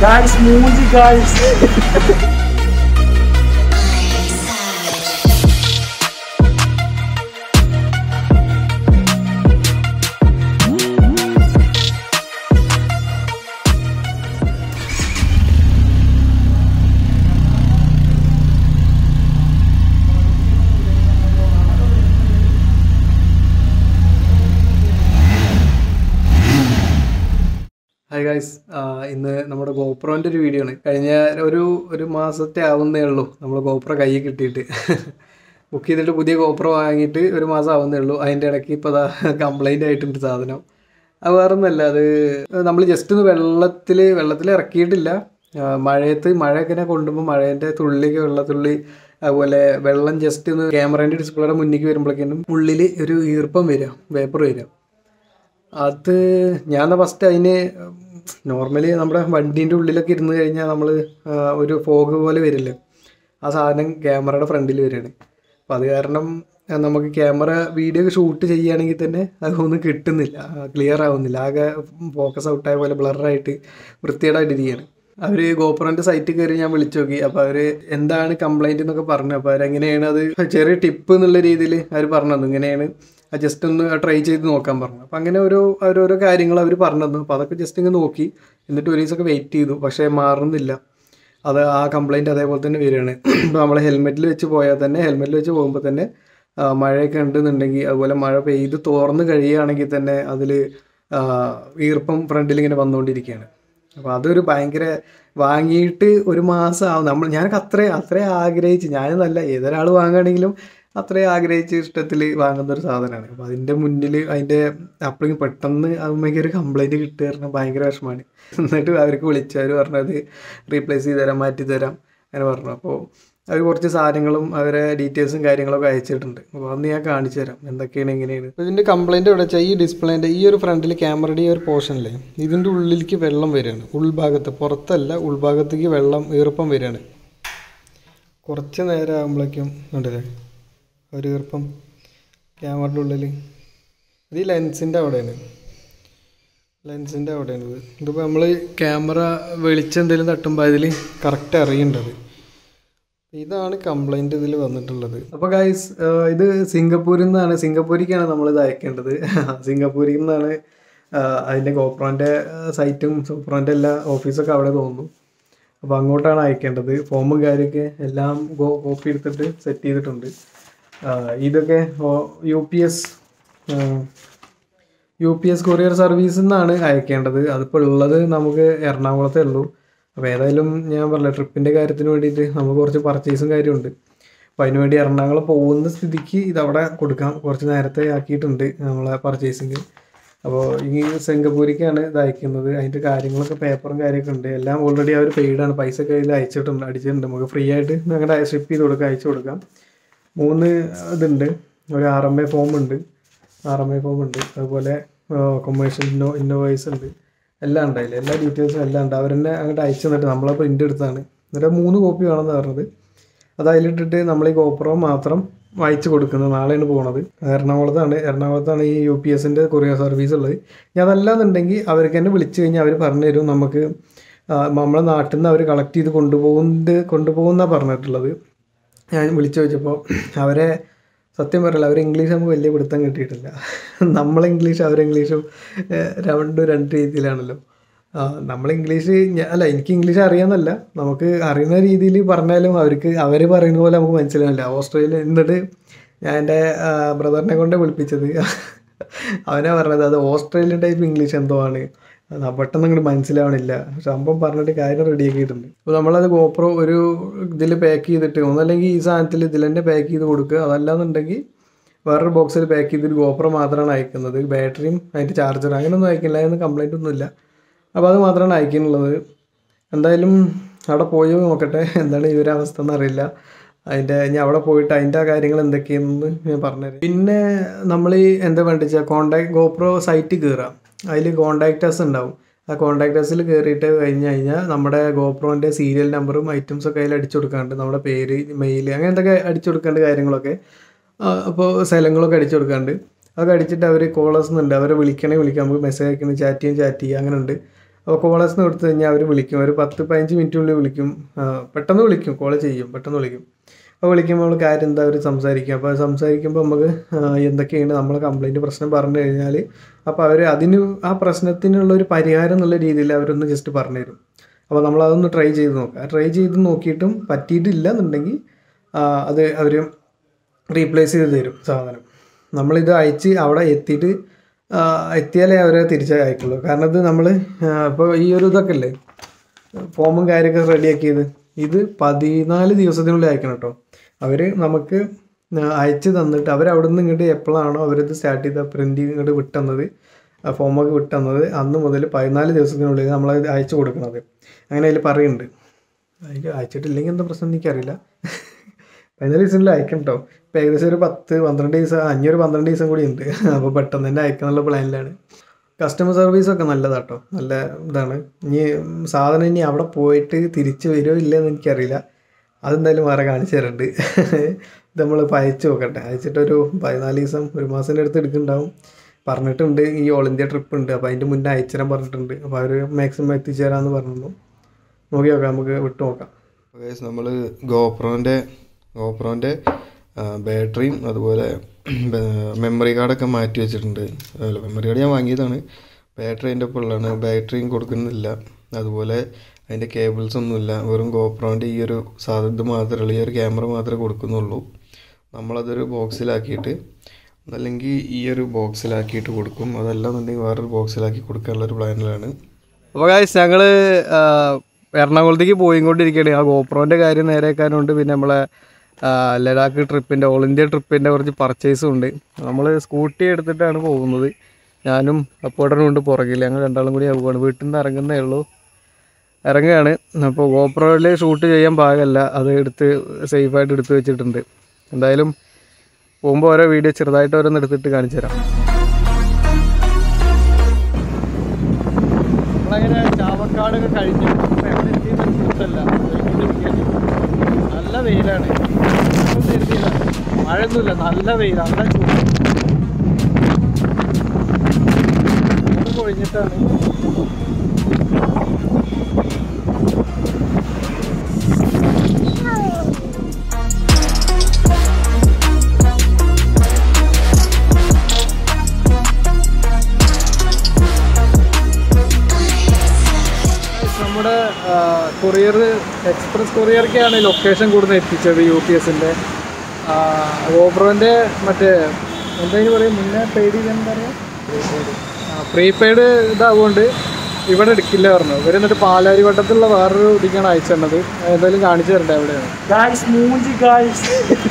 Guys മൂഞ്ചി guys hi guys ഇന്ന് നമ്മുടെ ഗോപ്രോൻ്റെ ഒരു വീഡിയോ ആണ് കഴിഞ്ഞ ഒരു ഒരു മാസത്തെ ആവുന്നേ ഉള്ളൂ നമ്മൾ ഗോപ്രോ കയ്യിൽ കിട്ടിയിട്ട് ബുക്ക് ചെയ്തിട്ട് പുതിയ ഗോപ്രോ വാങ്ങിയിട്ട് ഒരു മാസം ആവുന്നേ ഉള്ളൂ അതിൻ്റെ ഇടയ്ക്ക് ഇപ്പോൾ അതാ കംപ്ലൈൻ്റ് ആയിട്ടുണ്ട് സാധനം അത് വേറെ ഒന്നല്ല അത് നമ്മൾ ജസ്റ്റ് ഒന്ന് വെള്ളത്തിൽ വെള്ളത്തിൽ ഇറക്കിയിട്ടില്ല ആ, മഴയത്ത് മഴയൊക്കെ ഇങ്ങനെ കൊണ്ടുമ്പോൾ മഴേൻ്റെ തുള്ളിക്ക് വെള്ളത്തുള്ളി അതുപോലെ വെള്ളം ജസ്റ്റ് ഒന്ന് ക്യാമറേൻ്റെ ഡിസ്പ്ലേയുടെ മുന്നിലേക്ക് വരുമ്പോഴേക്കും ഉള്ളിൽ ഒരു ഈർപ്പം വരിക വേപ്പർ വരിക അത് ഞാൻ ഫസ്റ്റ് അതിന് നോർമലി നമ്മുടെ വണ്ടീൻ്റെ ഉള്ളിലൊക്കെ ഇരുന്ന് കഴിഞ്ഞാൽ നമ്മൾ ഒരു ഫോഗ് പോലെ വരില്ലേ ആ സാധനം ക്യാമറയുടെ ഫ്രണ്ടിൽ വരികയാണ് അപ്പം അത് കാരണം ആ, നമുക്ക് ക്യാമറ വീഡിയോ ഷൂട്ട് ചെയ്യുകയാണെങ്കിൽ തന്നെ അതൊന്നും കിട്ടുന്നില്ല ക്ലിയർ ആവുന്നില്ല ആകെ ഫോക്കസ് ഔട്ടായ പോലെ ബ്ലറായിട്ട് വൃത്തികേടായിട്ടിരിക്കുകയാണ് അവർ ഗോപ്രോൻ്റെ സൈറ്റിൽ കയറി ഞാൻ വിളിച്ചു നോക്കി അപ്പോൾ അവർ എന്താണ് കംപ്ലൈൻറ്റ് എന്നൊക്കെ പറഞ്ഞു അപ്പോൾ അവരെങ്ങനെയാണ് അത് ചെറിയ ടിപ്പ് എന്നുള്ള രീതിയിൽ അവർ പറഞ്ഞു തന്നു ഇങ്ങനെയാണ് ജസ്റ്റ് ഒന്ന് ട്രൈ ചെയ്ത് നോക്കാൻ പറഞ്ഞു അപ്പോൾ അങ്ങനെ ഓരോ ഓരോരോ കാര്യങ്ങൾ അവർ പറഞ്ഞു തന്നു അപ്പോൾ അതൊക്കെ ജസ്റ്റ് ഇങ്ങ് നോക്കി എന്നിട്ട് ഒരു ദിവസമൊക്കെ വെയിറ്റ് ചെയ്തു പക്ഷേ മാറുന്നില്ല അത് ആ കംപ്ലൈൻറ്റ് അതേപോലെ തന്നെ വരികയാണ് ഇപ്പോൾ നമ്മൾ ഹെൽമെറ്റിൽ വെച്ച് പോയാൽ തന്നെ ഹെൽമെറ്റിൽ വെച്ച് പോകുമ്പോൾ തന്നെ ആ, മഴയൊക്കെ ഉണ്ടെന്നുണ്ടെങ്കിൽ അതുപോലെ മഴ പെയ്ത് തോർന്ന് കഴിയുകയാണെങ്കിൽ തന്നെ അതിൽ ഈർപ്പം ഫ്രണ്ടിൽ ഇങ്ങനെ വന്നുകൊണ്ടിരിക്കുകയാണ് അപ്പോൾ അതൊരു ഭയങ്കര വാങ്ങിയിട്ട് ഒരു മാസം ആവും നമ്മൾ ഞാനൊക്കെ അത്രയും അത്രയും ആഗ്രഹിച്ച് ഞാനെന്നല്ല ഏതൊരാൾ വാങ്ങുകയാണെങ്കിലും അത്രയും ആഗ്രഹിച്ച് ഇഷ്ടത്തിൽ വാങ്ങുന്ന ഒരു സാധനമാണ് അപ്പോൾ അതിൻ്റെ മുന്നിൽ അതിൻ്റെ അപ്പോഴേക്കും പെട്ടെന്ന് അമ്മയ്ക്ക് ഒരു കംപ്ലൈൻറ്റ് കിട്ടുക പറഞ്ഞാൽ ഭയങ്കര വിഷമമാണ് എന്നിട്ട് അവർക്ക് വിളിച്ചു അവർ പറഞ്ഞത് റീപ്ലേസ് ചെയ്ത് തരാം മാറ്റി തരാം അങ്ങനെ പറഞ്ഞു അപ്പോൾ അവർ കുറച്ച് സാധനങ്ങളും അവരെ ഡീറ്റെയിൽസും കാര്യങ്ങളൊക്കെ അയച്ചിട്ടുണ്ട് അപ്പോൾ അന്ന് ഞാൻ കാണിച്ചു തരാം എന്തൊക്കെയാണ് എങ്ങനെയാണ് അപ്പോൾ ഇതിൻ്റെ കംപ്ലൈൻറ്റ് എവിടെ വെച്ചാൽ ഈ ഡിസ്പ്ലേൻ്റെ ഈ ഒരു ഫ്രണ്ടിൽ ക്യാമറയുടെ ഈ ഒരു പോർഷനിലെ ഇതിൻ്റെ ഉള്ളിലേക്ക് വെള്ളം വരികയാണ് ഉൾഭാഗത്ത് പുറത്തല്ല ഉൾഭാഗത്തേക്ക് വെള്ളം ഈർപ്പം വരികയാണ് കുറച്ച് നേരം ആകുമ്പോഴേക്കും ഉണ്ടല്ലേ ഒരു ഈർപ്പം ക്യാമറയുടെ ഉള്ളിൽ ഇത് ഈ ലെൻസിൻ്റെ അവിടെയാണ് ലെൻസിൻ്റെ അവിടെയാണ് ഇത് ഇതിപ്പോൾ നമ്മൾ ക്യാമറ വെളിച്ചം എന്തെങ്കിലും തട്ടുമ്പോൾ അതിൽ കറക്റ്റ് അറിയേണ്ടത് ഇതാണ് കംപ്ലൈൻറ്റ് ഇതിൽ വന്നിട്ടുള്ളത് അപ്പോൾ ഗൈസ് ഇത് സിംഗപ്പൂരിൽ നിന്നാണ് സിംഗപ്പൂരിക്കാണ് നമ്മളിത് അയക്കേണ്ടത് സിംഗപ്പൂരിൽ നിന്നാണ് അതിൻ്റെ ഗോപ്രോൻ്റെ സൈറ്റും സൂപ്രോൻ്റെ എല്ലാ ഓഫീസൊക്കെ അവിടെ തോന്നുന്നു അപ്പോൾ അങ്ങോട്ടാണ് അയക്കേണ്ടത് ഫോമും കാര്യമൊക്കെ എല്ലാം ഗോ കോപ്പി എടുത്തിട്ട് സെറ്റ് ചെയ്തിട്ടുണ്ട് ആ, ഇതൊക്കെ U P S U P S courier സർവീസിൽ നിന്നാണ് അയക്കേണ്ടത് അതിപ്പോൾ ഉള്ളത് നമുക്ക് എറണാകുളത്തേ ഉള്ളൂ അപ്പോൾ ഏതായാലും ഞാൻ പറഞ്ഞില്ല ട്രിപ്പിൻ്റെ കാര്യത്തിന് വേണ്ടിയിട്ട് നമുക്ക് കുറച്ച് പർച്ചേസും കാര്യമുണ്ട് അപ്പോൾ അതിന് വേണ്ടി എറണാകുളം പോകുന്ന സ്ഥിതിക്ക് ഇതവിടെ കൊടുക്കാം കുറച്ച് നേരത്തെ ആക്കിയിട്ടുണ്ട് നമ്മളെ പർച്ചേസിങ് അപ്പോൾ ഈ സിംഗപ്പൂരിക്കാണ് ഇത് അയക്കുന്നത് അതിൻ്റെ കാര്യങ്ങളൊക്കെ പേപ്പറും കാര്യമൊക്കെ ഉണ്ട് എല്ലാം ഓൾറെഡി അവർ പെയ്ഡാണ് പൈസ ഒക്കെ ഇതിൽ അയച്ചിട്ടുണ്ട് അടിച്ചിട്ടുണ്ട് നമുക്ക് ഫ്രീ ആയിട്ട് ഞങ്ങളുടെ ഷിപ്പ് ചെയ്ത് കൊടുക്കാം അയച്ചു കൊടുക്കാം മൂന്ന് ഇതുണ്ട് ഒരു ആർ എം എ ഫോം ഉണ്ട് ആർ എം എ ഫോം ഉണ്ട് അതുപോലെ കൊമേഴ്ഷ്യൽ ഇന്നോ ഇന്നോവൈസ് ഉണ്ട് എല്ലാം ഉണ്ട് അതിൽ എല്ലാ ഡീറ്റെയിൽസും എല്ലാം ഉണ്ട് അവർ തന്നെ അങ്ങോട്ട് അയച്ചു തന്നിട്ട് നമ്മളെ പ്രിൻ്റ് എടുത്താണ് എന്നിട്ട് മൂന്ന് കോപ്പി വേണമെന്ന് പറഞ്ഞത് അത് അതിലിട്ടിട്ട് നമ്മൾ ഈ ഗോപ്രോ മാത്രം വായിച്ചു കൊടുക്കുന്നത് നാളെയാണ് പോണത് എറണാകുളത്താണ് എറണാകുളത്താണ് ഈ യു പി എസിൻ്റെ കൊറിയർ സർവീസ് ഉള്ളത് ഞാൻ അതല്ലാന്നുണ്ടെങ്കിൽ അവർക്ക് തന്നെ വിളിച്ചു കഴിഞ്ഞാൽ അവർ പറഞ്ഞു തരും നമുക്ക് ആ, നമ്മളെ നാട്ടിൽ നിന്ന് അവർ കളക്ട് ചെയ്ത് കൊണ്ടുപോകുന്നത് കൊണ്ടുപോകുന്നതാണ് പറഞ്ഞിട്ടുള്ളത് ഞാൻ വിളിച്ചു ചോദിച്ചപ്പോൾ അവരെ സത്യം പറയില്ല അവർ ഇംഗ്ലീഷ് നമുക്ക് വലിയ പിടുത്തം കിട്ടിയിട്ടില്ല നമ്മൾ ഇംഗ്ലീഷ് അവർ ഇംഗ്ലീഷും ഏഹ്, രണ്ടും രണ്ട് രീതിയിലാണല്ലോ ആ, നമ്മൾ ഇംഗ്ലീഷ് ഞാ- അല്ല എനിക്ക് ഇംഗ്ലീഷ് അറിയാമെന്നല്ല നമുക്ക് അറിയുന്ന രീതിയിൽ പറഞ്ഞാലും അവർക്ക് അവർ പറയുന്ന പോലെ നമുക്ക് മനസ്സിലാവില്ല ഓസ്ട്രേലിയ എന്നിട്ട് ഞാൻ എൻ്റെ ബ്രദറിനെ കൊണ്ട് വിളിപ്പിച്ചത് അവനാ പറഞ്ഞത് അത് ഓസ്ട്രേലിയൻ ടൈപ്പ് ഇംഗ്ലീഷ് എന്തോ ആണ് അത് പെട്ടെന്ന് അങ്ങോട്ട് മനസ്സിലാവണില്ല സംഭവം പറഞ്ഞിട്ട് കാര്യം റെഡിയാക്കിയിട്ടുണ്ട് അപ്പോൾ നമ്മളത് ഗോപ്രോ ഒരു ഇതിൽ പാക്ക് ചെയ്തിട്ട് ഒന്നല്ലെങ്കിൽ ഈ സാധനത്തിൽ ഇതിൽ തന്നെ പാക്ക് ചെയ്ത് കൊടുക്കുക അതല്ലാന്നുണ്ടെങ്കിൽ വേറൊരു ബോക്സിൽ പാക്ക് ചെയ്തിട്ട് ഗോപ്രോ മാത്രമാണ് അയക്കുന്നത് ബാറ്ററിയും അതിൻ്റെ ചാർജർ അങ്ങനെയൊന്നും അയക്കില്ല അതിന് കംപ്ലൈൻ്റ് ഒന്നുമില്ല അപ്പോൾ അത് മാത്രമാണ് അയക്കാനുള്ളത് എന്തായാലും അവിടെ പോയി നോക്കട്ടെ എന്താണ് ഈ ഒരു അവസ്ഥ എന്നറിയില്ല അതിൻ്റെ ഞാൻ അവിടെ പോയിട്ട് അതിൻ്റെ കാര്യങ്ങൾ എന്തൊക്കെയാണെന്ന് ഞാൻ പറഞ്ഞുതരാം പിന്നെ നമ്മൾ ഈ എന്താ വേണ്ട വെച്ചാൽ കോണ്ടാക്ട് ഗോപ്രോ സൈറ്റ് കയറാം അതിൽ കോണ്ടാക്റ്റേഴ്സ് ഉണ്ടാവും ആ കോണ്ടാക്റ്റേഴ്സിൽ കയറിയിട്ട് കഴിഞ്ഞ് കഴിഞ്ഞാൽ നമ്മുടെ ഗോപ്രോൻ്റെ സീരിയൽ നമ്പറും ഐറ്റംസും ഒക്കെ അതിൽ അടിച്ചു കൊടുക്കാണ്ട് നമ്മുടെ പേര് മെയിൽ അങ്ങനെ എന്തൊക്കെ അടിച്ചു കൊടുക്കേണ്ട കാര്യങ്ങളൊക്കെ അപ്പോൾ സ്ഥലങ്ങളൊക്കെ അടിച്ചു കൊടുക്കാണ്ട് അതൊക്കെ അടിച്ചിട്ട് അവർ കോളേഴ്സ് ഉണ്ട് അവരെ വിളിക്കണേ വിളിക്കാം നമുക്ക് മെസ്സേജ് അയക്കണേ ചാറ്റ് ചെയ്യാൻ ചാറ്റ് ചെയ്യുക അങ്ങനെ ഉണ്ട് അപ്പോൾ കോളേജിൽ നിന്ന് കൊടുത്തു കഴിഞ്ഞാൽ അവർ വിളിക്കും ഒരു പത്ത് പതിനഞ്ച് മിനിറ്റിനുള്ളിൽ വിളിക്കും ആ, പെട്ടെന്ന് വിളിക്കും കോൾ ചെയ്യും പെട്ടെന്ന് വിളിക്കും അപ്പോൾ വിളിക്കുമ്പോൾ നമ്മൾ കാര്യം എന്താ അവർ സംസാരിക്കും അപ്പോൾ അത് സംസാരിക്കുമ്പോൾ നമുക്ക് ആ, എന്തൊക്കെയാണ് നമ്മളെ കംപ്ലൈൻറ്റ് പ്രശ്നം പറഞ്ഞു കഴിഞ്ഞാൽ അപ്പോൾ അവർ അതിന് ആ പ്രശ്നത്തിനുള്ള ഒരു പരിഹാരം എന്നുള്ള രീതിയിൽ അവരൊന്ന് ജസ്റ്റ് പറഞ്ഞു തരും അപ്പോൾ നമ്മൾ അതൊന്ന് ട്രൈ ചെയ്ത് നോക്കുക ട്രൈ ചെയ്ത് നോക്കിയിട്ടും പറ്റിയിട്ടില്ല എന്നുണ്ടെങ്കിൽ ആ, അത് അവർ റീപ്ലേസ് ചെയ്ത് തരും സാധനം നമ്മളിത് അയച്ച് അവിടെ എത്തിയിട്ട് ആ, എത്തിയാലേ അവരെ തിരിച്ച് അയക്കുള്ളൂ കാരണം ഇത് നമ്മൾ ഇപ്പോൾ ഈ ഒരു ഇതൊക്കെ അല്ലേ ഫോമും കാര്യമൊക്കെ റെഡിയാക്കിയത് ഇത് പതിനാല് ദിവസത്തിനുള്ളിൽ അയക്കണം കേട്ടോ അവർ നമുക്ക് അയച്ച് തന്നിട്ട് അവർ അവിടെ നിന്ന് ഇങ്ങോട്ട് എപ്പോഴാണോ അവരിത് സ്റ്റാർട്ട് ചെയ്ത പ്രിൻ്റ് ഇങ്ങോട്ട് വിട്ടുന്നത് ആ ഫോമൊക്കെ വിട്ടുന്നത് അന്ന് മുതൽ പതിനാല് ദിവസത്തിനുള്ളിൽ നമ്മൾ അയച്ചു കൊടുക്കണത് അങ്ങനെ അതിൽ പറയുന്നുണ്ട് അയക്ക അയച്ചിട്ടില്ലെങ്കിൽ എന്താ പ്രശ്നം എനിക്കറിയില്ല പതിനാല് ദിവസത്തിനുള്ളിൽ അയക്കണം കേട്ടോ ഇപ്പം ഏകദേശം ഒരു പത്ത് പന്ത്രണ്ട് ദിവസം അഞ്ഞൊരു പന്ത്രണ്ട് ദിവസം കൂടി ഉണ്ട് അപ്പോൾ പെട്ടെന്ന് തന്നെ അയക്കാനുള്ള പ്ലാനിലാണ് കസ്റ്റമർ സർവീസൊക്കെ നല്ലതാട്ടോ നല്ല ഇതാണ് ഇനി സാധനം ഇനി അവിടെ പോയിട്ട് തിരിച്ച് വരുമോ ഇല്ലയെന്ന് എനിക്കറിയില്ല അതെന്തായാലും വേറെ കാണിച്ചു തരുന്നുണ്ട് ഇത് നമ്മൾ അയച്ചു നോക്കട്ടെ അയച്ചിട്ടൊരു പതിനാല് ദിവസം ഒരു മാസത്തിൻ്റെ അടുത്ത് എടുക്കുന്നുണ്ടാവും പറഞ്ഞിട്ടുണ്ട് ഈ ഓൾ ഇന്ത്യ ട്രിപ്പ് ഉണ്ട് അപ്പോൾ അതിൻ്റെ മുന്നേ അയച്ചുതരാൻ പറഞ്ഞിട്ടുണ്ട് അപ്പോൾ അവർ മാക്സിമം എത്തിച്ചേരാമെന്ന് പറഞ്ഞു നോക്കി നോക്കാം നമുക്ക് വിട്ടു നോക്കാം നമ്മൾ ഗോപ്രോൻ്റെ ഗോപ്രോൻ്റെ ബാറ്ററിയും അതുപോലെ മെമ്മറി കാർഡൊക്കെ മാറ്റി വെച്ചിട്ടുണ്ട് അല്ല മെമ്മറി കാർഡ് ഞാൻ വാങ്ങിയതാണ് ബാറ്ററി അതിൻ്റെ ഒപ്പം ഉള്ളതാണ് ബാറ്ററിയും കൊടുക്കുന്നില്ല അതുപോലെ അതിൻ്റെ കേബിൾസ് ഒന്നുമില്ല വെറും ഗോപ്രോൻ്റെ ഈ ഒരു സാധനം ഇത് മാത്രമേ ഈ ഒരു ക്യാമറ മാത്രമേ കൊടുക്കുന്നുള്ളൂ നമ്മളതൊരു ബോക്സിലാക്കിയിട്ട് അല്ലെങ്കിൽ ഈ ഒരു ബോക്സിലാക്കിയിട്ട് കൊടുക്കും അതല്ലാന്നുണ്ടെങ്കിൽ വേറൊരു ബോക്സിലാക്കി കൊടുക്കാനുള്ളൊരു പ്ലാനിലാണ് അപ്പോൾ കാശ് ഞങ്ങൾ എറണാകുളത്തേക്ക് പോയിക്കൊണ്ടിരിക്കുകയാണ് ആ ഗോപ്രോൻ്റെ കാര്യം നേരെയാക്കാനുണ്ട് പിന്നെ നമ്മളെ ആ, ലഡാക്ക് ട്രിപ്പിൻ്റെ ഓൾ ഇന്ത്യ ട്രിപ്പിൻ്റെ കുറച്ച് പർച്ചേസും ഉണ്ട് നമ്മൾ സ്കൂട്ടി എടുത്തിട്ടാണ് പോകുന്നത് ഞാനും അപ്പോടനും ഉണ്ട് പുറകിൽ ഞങ്ങൾ രണ്ടാളും കൂടി പോവുകയാണ് വീട്ടിൽ നിന്ന് ഇറങ്ങുന്നേ ഉള്ളൂ ഇറങ്ങുകയാണ് അപ്പോൾ ഗോപ്രോയിൽ ഷൂട്ട് ചെയ്യാൻ പാകമല്ല അത് എടുത്ത് സേഫായിട്ട് എടുത്ത് വെച്ചിട്ടുണ്ട് എന്തായാലും പോകുമ്പോൾ ഓരോ വീഡിയോ ചെറുതായിട്ട് ഓരോന്ന് എടുത്തിട്ട് കാണിച്ചു തരാം നമ്മളങ്ങനെ ചാവക്കാടൊക്കെ കഴിഞ്ഞു ഇപ്പൊ എവിടെ എത്തിയെന്ന് മനസ്സിലല്ല. പോയിക്കൊണ്ടിരിക്കുകയാണ്. നല്ല വെയിലാണ് ഒന്നും എത്തിയില്ല മഴയൊന്നുമില്ല നല്ല വെയിൽ നല്ല ചൂട് ചൂട് പൊഴിഞ്ഞിട്ടാണ് നമ്മുടെ കൊറിയർ എക്സ്പ്രസ് കൊറിയർക്കാണ് ലൊക്കേഷൻ കൂടുതൽ എത്തിച്ചത് യു പി എസിൻ്റെ ഓബ്രോൻ്റെ മറ്റേ എന്തായാലും പറയും മുന്നേ പെയ്ഡ് ചെയ്ത് എന്താ പറയുക പ്രീപെയ്ഡ് ഇതാവുകൊണ്ട് ഇവിടെ എടുക്കില്ല പറഞ്ഞു ഇവർ എന്നിട്ട് പാലാരി വട്ടത്തുള്ള വേറൊരു ഇതിക്കാണ് അയച്ചു തന്നത് എന്തായാലും കാണിച്ചു തരണ്ടേ എവിടെയാണ് Guys, മൂഞ്ചി guys.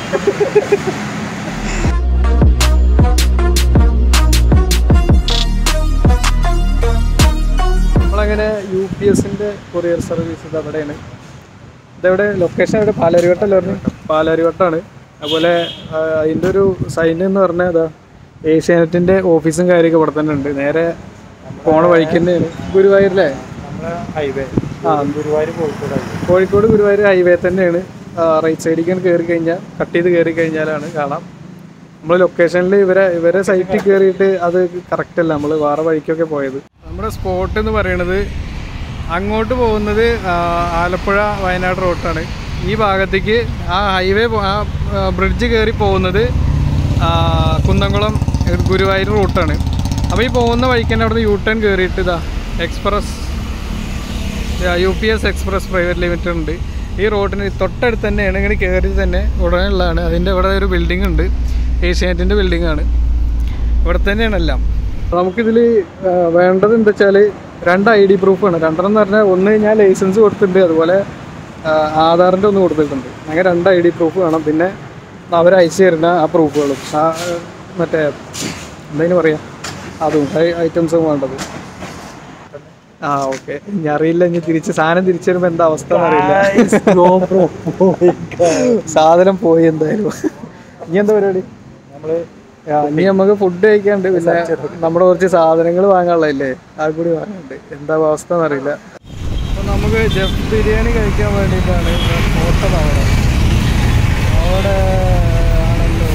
നമ്മളങ്ങനെ യു പി എസിൻ്റെ കൊറിയർ സർവീസ് ഇത് അവിടെയാണ് ഇതെവിടെ ലൊക്കേഷൻ എവിടെ പാലാരിവട്ടമല്ല പറഞ്ഞു പാലാരിവട്ടമാണ് അതുപോലെ ആ, അതിൻ്റെ ഒരു സൈൻ എന്ന് പറഞ്ഞാൽ അതാ ഏഷ്യാനെറ്റിൻ്റെ ഓഫീസും കാര്യമൊക്കെ ഇവിടെ തന്നെ ഉണ്ട് നേരെ പോണ വഴിക്ക് തന്നെയാണ് ഗുരുവായൂരിലെ നമ്മളെ ഹൈവേ ആ ഗുരുവായൂർ കോഴിക്കോട് highway. കോഴിക്കോട് ഗുരുവായൂർ ഹൈവേ തന്നെയാണ് റൈറ്റ് സൈഡിലേക്ക് കയറി കഴിഞ്ഞാൽ കട്ട് ചെയ്ത് കയറി കഴിഞ്ഞാലാണ് കാണാം നമ്മൾ ലൊക്കേഷനിൽ ഇവരെ ഇവരെ സൈറ്റിൽ കയറിയിട്ട് അത് കറക്റ്റ് അല്ല നമ്മൾ വേറെ വഴിക്കൊക്കെ പോയത് നമ്മുടെ സ്പോട്ട് എന്ന് പറയുന്നത് അങ്ങോട്ട് പോകുന്നത് ആ, ആലപ്പുഴ വയനാട് റോട്ടാണ് ഈ ഭാഗത്തേക്ക് ആ ഹൈവേ പോ- ആ ബ്രിഡ്ജ് കയറി പോകുന്നത് ആ, കുന്നംകുളം ഗുരുവായൂർ റൂട്ടാണ് അപ്പോൾ ഈ പോകുന്ന വഴിക്ക് തന്നെ അവിടെ യു ടേൺ കയറിയിട്ട് ഇതാ express U P S express private limited ഉണ്ട് ഈ റോഡിന് തൊട്ടടുത്ത് തന്നെയാണ് ഇങ്ങനെ കയറി തന്നെ ഉടനെ ഉള്ളതാണ് അതിൻ്റെ ഇവിടെ ഒരു ബിൽഡിംഗ് ഉണ്ട് ഏഷ്യാനെറ്റിൻ്റെ ബിൽഡിംഗ് ആണ് ഇവിടെ തന്നെയാണ് എല്ലാം നമുക്കിതിൽ വേണ്ടത് എന്താ വെച്ചാൽ രണ്ട് ഐ ഡി പ്രൂഫാണ് രണ്ടെണ്ണം എന്ന് പറഞ്ഞാൽ ഒന്ന് ഞാൻ ലൈസൻസ് കൊടുത്തിട്ടുണ്ട് അതുപോലെ ആ, ആധാറിൻ്റെ ഒന്ന് കൊടുത്തിട്ടുണ്ട് അങ്ങനെ രണ്ട് ഐ ഡി പ്രൂഫ് വേണം പിന്നെ അവർ അയച്ചു തരുന്ന ആ പ്രൂഫുകളും ആ ആ, മറ്റേ എന്തായാലും പറയാം അതും ഐറ്റംസും വേണ്ടത് ആ ഓക്കെ ഇനി അറിയില്ല ഇനി തിരിച്ച് സാധനം തിരിച്ചു വരുമ്പോ എന്താ അവസ്ഥ അറിയില്ല Guys, GoPro പോയി സാധനം പോയി എന്തായാലും ഇനി എന്താ പരിപാടി നമ്മള് ആ, ഇനി നമുക്ക് ഫുഡ് കഴിക്കാണ്ട് പിന്നെ നമ്മുടെ കുറച്ച് സാധനങ്ങൾ വാങ്ങാനുള്ളതല്ലേ അത് കൂടി വാങ്ങാനുണ്ട് എന്താ അവസ്ഥ എന്നറിയില്ല അപ്പൊ നമുക്ക് ജഫ് ബിരിയാണി കഴിക്കാൻ വേണ്ടിയിട്ടാണ് ഹോട്ടൽ അവിടെ അവിടെ ആണല്ലോ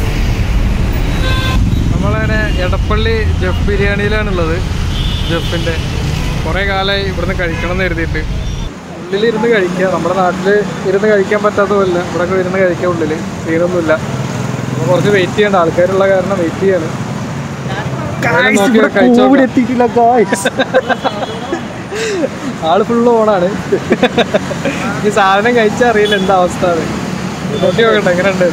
നമ്മളങ്ങനെ എടപ്പള്ളി ജഫ് ബിരിയാണിയിലാണുള്ളത് ജഫിൻ്റെ കുറേ കാലമായി ഇവിടുന്ന് കഴിക്കണം എന്ന് കരുതിയിട്ട് ഉള്ളിലിരുന്ന് കഴിക്കുക നമ്മുടെ നാട്ടിൽ ഇരുന്ന് കഴിക്കാൻ പറ്റാത്തതല്ല ഇവിടെ ഇരുന്ന് കഴിക്കുക ഉള്ളിൽ സീനൊന്നുമില്ല അപ്പോൾ കുറച്ച് വെയിറ്റ് ചെയ്യേണ്ട ആൾക്കാരുള്ള കാരണം വെയിറ്റ് ചെയ്യാണ് എന്തായാലും നോക്കി കഴിച്ച് നോക്കാം. എത്തിയിട്ടില്ല ഗായ്സ് ആള് ഫുള്ള് ഓണാണ് ഈ സാധനം കഴിച്ചാൽ അറിയില്ല എന്താ അവസ്ഥ അത് നോക്കി നോക്കട്ടെ എങ്ങനെയുണ്ട്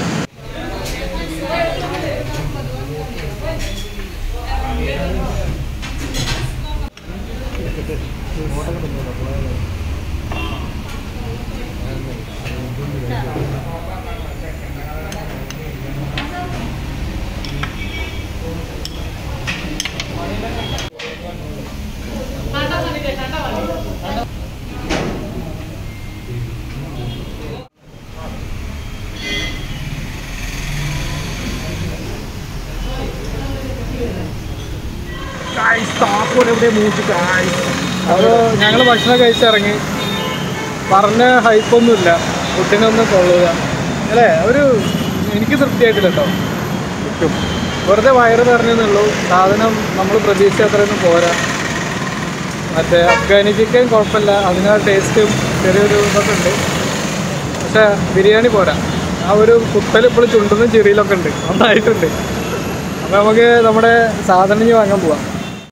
അപ്പോൾ ഞങ്ങൾ ഭക്ഷണം കഴിച്ചിറങ്ങി പറഞ്ഞ ഹൈപ്പൊന്നുമില്ല ഫുഡിനൊന്നും കൊള്ളുക അല്ലേ ഒരു എനിക്ക് തൃപ്തിയായിട്ടില്ല കേട്ടോ കിട്ടും വെറുതെ വയറ് നിറഞ്ഞെന്നുള്ളൂ സാധനം നമ്മൾ പ്രതീക്ഷിച്ച അത്രയൊന്നും പോരാ മറ്റേ അഫ്ഗാനി ചിക്കൻ കുഴപ്പമില്ല അതിന് ടേസ്റ്റും ചെറിയൊരു ഇതൊക്കെ ഉണ്ട് പക്ഷേ ബിരിയാണി പോരാ ആ ഒരു കുത്തൽ ഇപ്പോൾ ചുണ്ടുന്നും ചെറിയിലൊക്കെ ഉണ്ട് നന്നായിട്ടുണ്ട് അപ്പോൾ നമുക്ക് നമ്മുടെ സാധനം ഇനി വാങ്ങാൻ പോവാം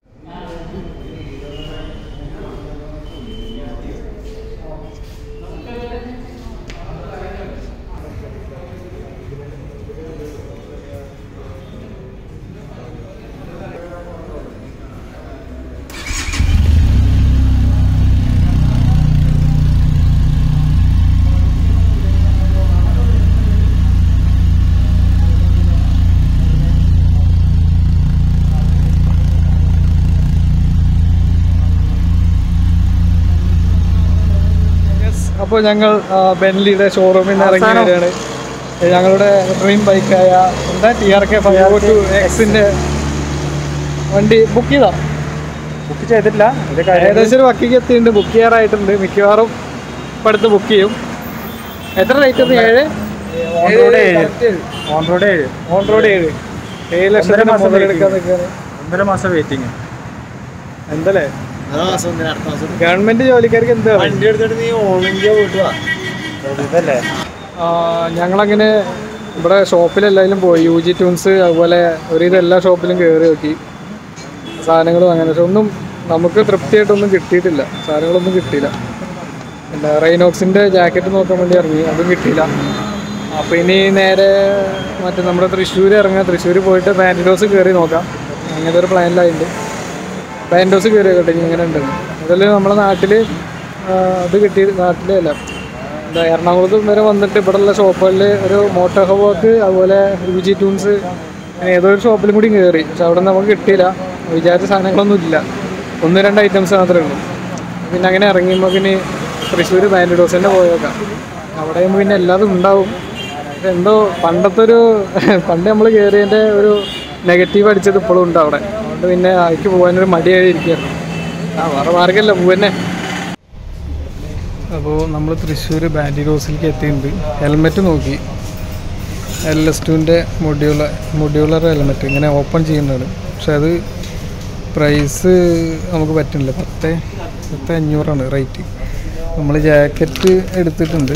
അപ്പോൾ ഞങ്ങൾ ആ, ബെൻലിയുടെ ഷോറൂമിൽ നിന്ന് ഇറങ്ങി അവസാനം. വരികയാണ് ഏ, ഞങ്ങളുടെ ഡ്രീം ബൈക്കായ എന്താ T R K five two എക്സിൻ്റെ വണ്ടി ബുക്ക് ചെയ്താ ബുക്ക് ചെയ്തിട്ടില്ല ഇത് കഴിഞ്ഞ ഏകദേശം ഒരു വക്കിക്ക് എത്തിയിട്ടുണ്ട് ബുക്ക് ചെയ്യാറായിട്ടുണ്ട് മിക്കവാറും ഇപ്പം അടുത്ത് ബുക്ക് ചെയ്യും എത്ര റേറ്റ് ഒന്ന് ഏഴ് ഓൺ റോഡ് ഏഴ് ഓൺ റോഡ് ഏഴ് ഓൺ റോഡ് ഏഴ് ഏഴ് ഒന്നര ലക്ഷത്തിന് മാസം മുതലെടുക്കാൻ waiting. നിൽക്കുകയാണ് ഒന്നര മാസം വെയിറ്റിംഗ് എന്തല്ലേ ഗവൺമെന്റ് ജോലിക്കാർക്ക് എന്താ വണ്ടി എടുത്തിട്ട് നീ ഓൾ ഇന്ത്യ പോയിട്ട് വാ ഇതല്ലേ ആ, ഞങ്ങളങ്ങനെ ഇവിടെ ഷോപ്പിലെല്ലാവരും പോയി യു ജി ട്യൂൺസ് അതുപോലെ ഒരുവിധം എല്ലാ ഷോപ്പിലും കയറി നോക്കി സാധനങ്ങളും അങ്ങനെ പക്ഷെ ഒന്നും നമുക്ക് തൃപ്തിയായിട്ടൊന്നും കിട്ടിയിട്ടില്ല സാധനങ്ങളൊന്നും കിട്ടിയില്ല പിന്നെ റൈനോക്സിൻ്റെ ജാക്കറ്റ് നോക്കാൻ വേണ്ടി ഇറങ്ങി അതും കിട്ടിയില്ല അപ്പോൾ ഇനി നേരെ മറ്റേ നമ്മുടെ തൃശ്ശൂർ ഇറങ്ങാം തൃശ്ശൂർ പോയിട്ട് പാൻറ്റിഡോസ് കയറി നോക്കാം അങ്ങനത്തെ ഒരു പ്ലാനിലായിട്ടുണ്ട് പാൻറ്റോസ് കയറി നോക്കട്ടെ ഇനി ഇങ്ങനെ ഉണ്ട് അതിൽ നമ്മളെ നാട്ടിൽ അത് കിട്ടി നാട്ടിലേ അല്ല എന്താ എറണാകുളത്ത് വരെ വന്നിട്ട് ഇവിടെയുള്ള ഷോപ്പുകളിൽ ഒരു മോട്ടോ ഹവോക്ക് അതുപോലെ യു ജി ട്യൂൺസ് അങ്ങനെ ഏതോ ഒരു ഷോപ്പിലും കൂടി കയറി പക്ഷെ അവിടെ നമുക്ക് കിട്ടിയില്ല വിചാരിച്ച സാധനങ്ങളൊന്നും ഇല്ല ഒന്ന് രണ്ട് ഐറ്റംസ് മാത്രമേ ഉള്ളൂ പിന്നെ അങ്ങനെ ഇറങ്ങിയുമ്പോൾ പിന്നെ തൃശ്ശൂർ പാൻറ്റോസ് തന്നെ പോയേക്കാം അവിടെ ആകുമ്പോൾ പിന്നെ എല്ലാതും ഉണ്ടാവും പക്ഷെ എന്തോ പണ്ടത്തെ ഒരു പണ്ട് നമ്മൾ കയറിയതിൻ്റെ ഒരു നെഗറ്റീവ് അടിച്ചത് ഇപ്പോഴും ഉണ്ട് അവിടെ അതുകൊണ്ട് പിന്നെ അതിക്ക് പോകാനൊരു മടിയായി ഇരിക്കുകയാണ് ആ വേറെ മാർഗമല്ല പോവന്നെ അപ്പോൾ നമ്മൾ തൃശ്ശൂർ ബാൻഡി റോസിലേക്ക് എത്തിയിട്ടുണ്ട് ഹെൽമെറ്റ് നോക്കി എൽ എസ് ടുവിൻ്റെ മൊഡ്യൂളർ മൊഡ്യൂളർ ഹെൽമെറ്റ് ഇങ്ങനെ ഓപ്പൺ ചെയ്യുന്നതാണ് പക്ഷെ അത് പ്രൈസ് നമുക്ക് പറ്റുന്നില്ല പത്ത് പത്ത് അഞ്ഞൂറാണ് റേറ്റ് നമ്മൾ ജാക്കറ്റ് എടുത്തിട്ടുണ്ട്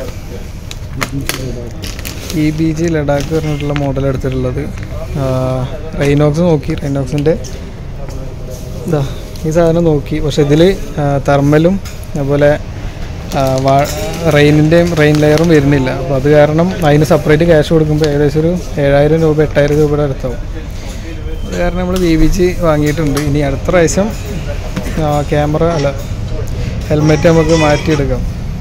ഇ ബി ജി ലഡാക്ക് പറഞ്ഞിട്ടുള്ള മോഡൽ എടുത്തിട്ടുള്ളത് റൈനോക്സ് നോക്കി റൈനോക്സിൻ്റെ ഇതാ ഈ സാധനം നോക്കി പക്ഷെ ഇതിൽ തെർമലും അതുപോലെ റെയിനിൻ്റെയും റെയിൻ ലെയറും വരുന്നില്ല അപ്പോൾ അത് കാരണം അതിന് സെപ്പറേറ്റ് ക്യാഷ് കൊടുക്കുമ്പോൾ ഏകദേശം ഒരു ഏഴായിരം രൂപ എട്ടായിരം രൂപയുടെ അടുത്താവും അത് കാരണം നമ്മൾ വി വി ജി വാങ്ങിയിട്ടുണ്ട് ഇനി അടുത്ത പ്രാവശ്യം ക്യാമറ അല്ല ഹെൽമെറ്റ് നമുക്ക് മാറ്റിയെടുക്കാം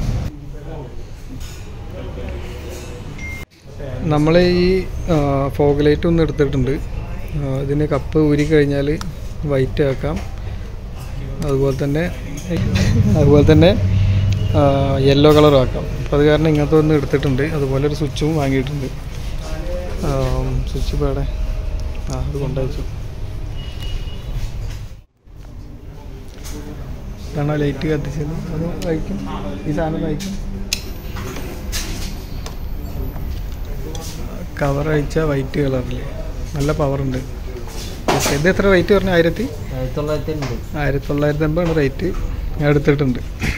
നമ്മൾ ഈ ഫോഗ് ലൈറ്റ് ഒന്ന് എടുത്തിട്ടുണ്ട് ആ, ഇതിന് കപ്പ് ഊരി കഴിഞ്ഞാൽ വൈറ്റ് ആക്കാം അതുപോലെ തന്നെ അതുപോലെ തന്നെ യെല്ലോ കളറും ആക്കാം അപ്പോൾ അത് കാരണം ഇങ്ങനത്തെ ഒന്ന് എടുത്തിട്ടുണ്ട് അതുപോലെ ഒരു സ്വിച്ചും വാങ്ങിയിട്ടുണ്ട് സ്വിച്ച് ഇപ്പോൾ എവിടെ ആ അത് കൊണ്ടുവച്ചു ഇതാണോ ലൈറ്റ് കത്തിച്ചത് അത് വഹിക്കും ഈ സാധനം വഹിക്കും കവർ അയച്ചാൽ വൈറ്റ് കളറിൽ നല്ല പവറുണ്ട് ഈ ഇത് എത്ര റേറ്റ് പറഞ്ഞു ആയിരത്തി ആയിരത്തി തൊള്ളായിരത്തി ഉണ്ട് ആയിരത്തി തൊള്ളായിരത്തി അമ്പതാണ് റേറ്റ് ഞാൻ എടുത്തിട്ടുണ്ട്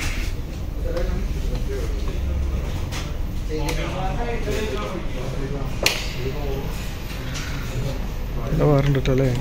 നല്ല വേറുണ്ട് കേട്ടോ അല്ലേ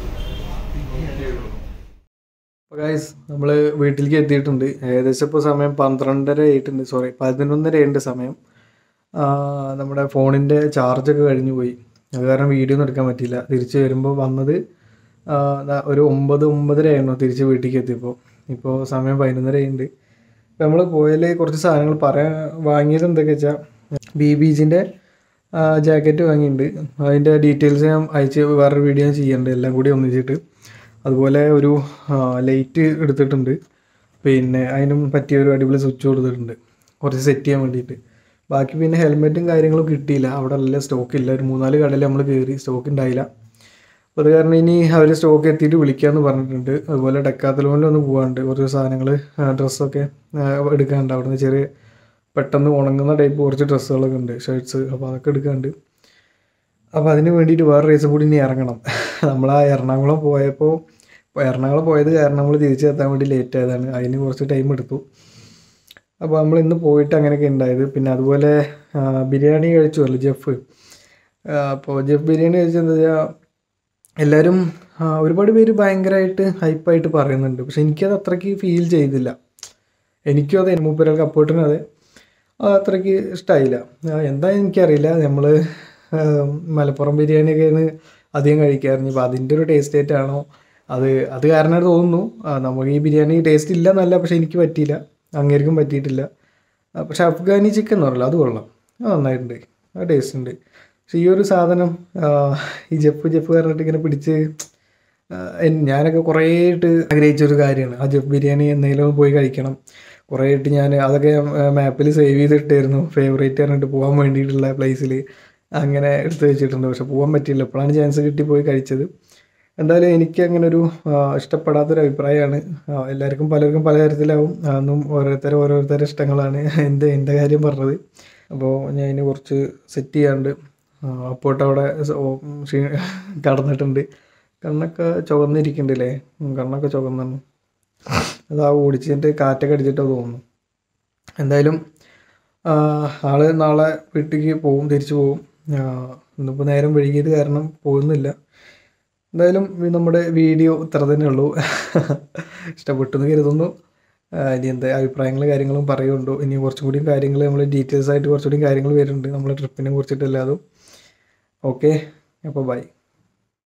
അപ്പോൾ ഗൈസ് നമ്മൾ വീട്ടിലേക്ക് എത്തിയിട്ടുണ്ട് ഏകദേശം ഇപ്പോൾ സമയം പന്ത്രണ്ടര ആയിട്ടുണ്ട് സോറി പതിനൊന്നര ആയിട്ടുണ്ട് സമയം ആ, നമ്മുടെ ഫോണിൻ്റെ ചാർജൊക്കെ കഴിഞ്ഞു പോയി അത് കാരണം വീഡിയോ ഒന്നും എടുക്കാൻ പറ്റിയില്ല തിരിച്ച് വരുമ്പോൾ വന്നത് ആ, ദാ ഒരു ഒമ്പത് ഒമ്പതര ആയിരുന്നു തിരിച്ച് വീട്ടിലേക്ക് എത്തിയപ്പോൾ ഇപ്പോൾ സമയം പതിനൊന്നര ആയിട്ടുണ്ട് ഇപ്പോൾ നമ്മൾ പോയാൽ കുറച്ച് സാധനങ്ങൾ പറയാൻ വാങ്ങിയത് എന്തൊക്കെ വെച്ചാൽ ബി ബി ജിൻ്റെ ജാക്കറ്റ് വാങ്ങിയിട്ടുണ്ട് അതിൻ്റെ ഡീറ്റെയിൽസ് ഞാൻ അയച്ച് വേറൊരു വീഡിയോ ഞാൻ ചെയ്യുന്നുണ്ട് എല്ലാം കൂടി ഒന്നിച്ചിട്ട് അതുപോലെ ഒരു ലൈറ്റ് എടുത്തിട്ടുണ്ട് പിന്നെ അതിനും പറ്റിയ ഒരു അടിപൊളി സ്വിച്ച് കൊടുത്തിട്ടുണ്ട് കുറച്ച് സെറ്റ് ചെയ്യാൻ വേണ്ടിയിട്ട് ബാക്കി പിന്നെ ഹെൽമെറ്റും കാര്യങ്ങളും കിട്ടിയില്ല അവിടെ നല്ല സ്റ്റോക്ക് ഇല്ല ഒരു മൂന്നാല് കടയിൽ നമ്മൾ കയറി സ്റ്റോക്ക് ഉണ്ടായില്ല അപ്പോൾ അത് കാരണം ഇനി അവർ സ്റ്റോക്ക് എത്തിയിട്ട് വിളിക്കാമെന്ന് പറഞ്ഞിട്ടുണ്ട് അതുപോലെ ഡെക്കാത്തലോൻ്റെ ഒന്ന് പോകാണ്ട് കുറച്ച് സാധനങ്ങൾ ഡ്രസ്സൊക്കെ എടുക്കാനുണ്ട് അവിടെ നിന്ന് ചെറിയ പെട്ടെന്ന് ഉണങ്ങുന്ന ടൈപ്പ് കുറച്ച് ഡ്രസ്സുകളൊക്കെ ഉണ്ട് ഷർട്ട്സ് അപ്പോൾ അതൊക്കെ എടുക്കാനുണ്ട് അപ്പോൾ അതിന് വേണ്ടിയിട്ട് വേറെ റേസും കൂടി ഇനി ഇറങ്ങണം നമ്മൾ ആ എറണാകുളം പോയപ്പോൾ ഇപ്പോൾ എറണാകുളം പോയത് കാരണം നമ്മൾ തിരിച്ചെത്താൻ വേണ്ടി ലേറ്റ് ആയതാണ് അതിന് കുറച്ച് ടൈം എടുത്തു അപ്പോൾ നമ്മൾ ഇന്ന് പോയിട്ട് അങ്ങനെയൊക്കെ ഉണ്ടായത് പിന്നെ അതുപോലെ ആ, ബിരിയാണി കഴിച്ചുവല്ലോ ജെഫ് അപ്പോൾ ജെഫ് ബിരിയാണി കഴിച്ചത് എന്താ വെച്ചാൽ എല്ലാവരും ആ, ഒരുപാട് പേര് ഭയങ്കരമായിട്ട് ഹൈപ്പായിട്ട് പറയുന്നുണ്ട് പക്ഷെ എനിക്കത് അത്രയ്ക്ക് ഫീൽ ചെയ്തില്ല എനിക്കും അതെ മൂപ്പരാൾക്ക് അപ്പോട്ടിനും അതെ അത് അത്രയ്ക്ക് ഇഷ്ടമായില്ല ആ, എന്താ എനിക്കറിയില്ല നമ്മൾ മലപ്പുറം ബിരിയാണിയൊക്കെയാണ് അധികം കഴിക്കാറുണ്ട് ഇപ്പോൾ അതിൻ്റെ ഒരു ടേസ്റ്റ് ആയിട്ടാണോ അത് അത് കാരണമായിട്ട് തോന്നുന്നു ആ, നമുക്ക് ഈ ബിരിയാണി ടേസ്റ്റ് ഇല്ല എന്നല്ല പക്ഷെ എനിക്ക് പറ്റിയില്ല അങ്ങേർക്കും പറ്റിയിട്ടില്ല ആ, പക്ഷെ അഫ്ഗാനി ചിക്കൻ എന്ന് പറയില്ല അത് കൊള്ളാം അത് നന്നായിട്ടുണ്ട് ആ ടേസ്റ്റ് ഉണ്ട് പക്ഷെ ഈ ഒരു സാധനം ആ, ഈ ജെഫ് ജെഫ് പറഞ്ഞിട്ട് ഇങ്ങനെ പിടിച്ച് ആ, എൻ- ഞാനൊക്കെ കുറേ ആയിട്ട് ആഗ്രഹിച്ച ഒരു കാര്യമാണ് ആ ജെഫ് ബിരിയാണി എന്തെങ്കിലും പോയി കഴിക്കണം കുറേ ആയിട്ട് ഞാൻ അതൊക്കെ മാപ്പിൽ സേവ് ചെയ്തിട്ടായിരുന്നു ഫേവറേറ്റ് പറഞ്ഞിട്ട് പോകാൻ വേണ്ടിയിട്ടുള്ള പ്ലേസിൽ അങ്ങനെ എടുത്ത് വെച്ചിട്ടുണ്ട് പക്ഷെ പോകാൻ പറ്റിയില്ല എപ്പോഴാണ് ചാൻസ് കിട്ടി പോയി കഴിച്ചത് എന്തായാലും എനിക്ക് അങ്ങനെ ഒരു ആ, ഇഷ്ടപ്പെടാത്തൊരു അഭിപ്രായമാണ് ആ, എല്ലാവർക്കും പലർക്കും പല തരത്തിലാവും അതൊന്നും ഓരോരുത്തരും ഓരോരുത്തരുടെ ഇഷ്ടങ്ങളാണ് എൻ്റെ എൻ്റെ കാര്യം പറഞ്ഞത് അപ്പോൾ ഞാൻ ഇതിന് കുറച്ച് സെറ്റ് ചെയ്യാണ്ട് അപ്പോട്ട് അവിടെ സ- ഓ, ക്ഷീ- കടന്നിട്ടുണ്ട് കണ്ണൊക്കെ ചുവന്നിരിക്കുന്നുണ്ടല്ലേ ഉം, കണ്ണൊക്കെ ചുവന്നു അത് ആ ഓടിച്ചിട്ട് കാറ്റൊക്കെ അടിച്ചിട്ട് തോന്നുന്നു എന്തായാലും ആ, ആള് നാളെ വീട്ടിലേക്ക് പോവും തിരിച്ചു പോവും ആ, ഇന്നിപ്പോൾ നേരം വൈകിയത് കാരണം പോകുന്നില്ല എന്തായാലും ഈ നമ്മുടെ വീഡിയോ ഇത്ര തന്നെ ഉള്ളൂ ഇഷ്ടപ്പെട്ടു എന്ന് കരുതുന്നു ആ, ഇനി എന്താ അഭിപ്രായങ്ങൾ കാര്യങ്ങളും പറയുന്നുണ്ടോ ഇനി കുറച്ചും കൂടി കാര്യങ്ങൾ നമ്മൾ ഡീറ്റെയിൽസ് ആയിട്ട് കുറച്ചുകൂടി കാര്യങ്ങൾ വരുന്നുണ്ട് നമ്മളെ ട്രിപ്പിനെ കുറിച്ചിട്ട് എല്ലാതും ഓക്കെ അപ്പോൾ ബൈ